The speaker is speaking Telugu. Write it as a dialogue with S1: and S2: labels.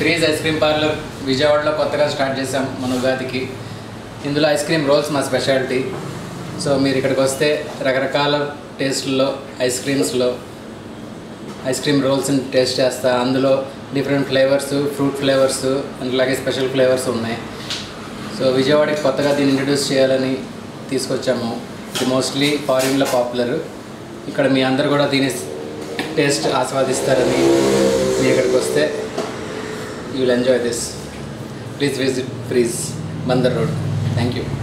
S1: ఫ్రీజ్ ఐస్ క్రీమ్ పార్లర్ విజయవాడలో కొత్తగా స్టార్ట్ చేసాం మన ఉగాదికి ఇందులో ఐస్ క్రీమ్ రోల్స్ మా స్పెషాలిటీ సో మీరు ఇక్కడికి వస్తే రకరకాల టేస్ట్లో ఐస్ క్రీమ్స్లో ఐస్ క్రీమ్ రోల్స్ని టేస్ట్ చేస్తా అందులో different flavours fruit flavours and అలాగే స్పెషల్ ఫ్లేవర్స్ ఉన్నాయి సో విజయవాడకి కొత్తగా దీన్ని ఇంట్రడ్యూస్ చేయాలని తీసుకొచ్చాము ఇది మోస్ట్లీ ఫారిన్లో పాపులర్ ఇక్కడ మీ అందరు కూడా దీని టేస్ట్ ఆస్వాదిస్తారని మీ ఇక్కడికి వస్తే you will enjoy this please visit Freeze Bandar road thank you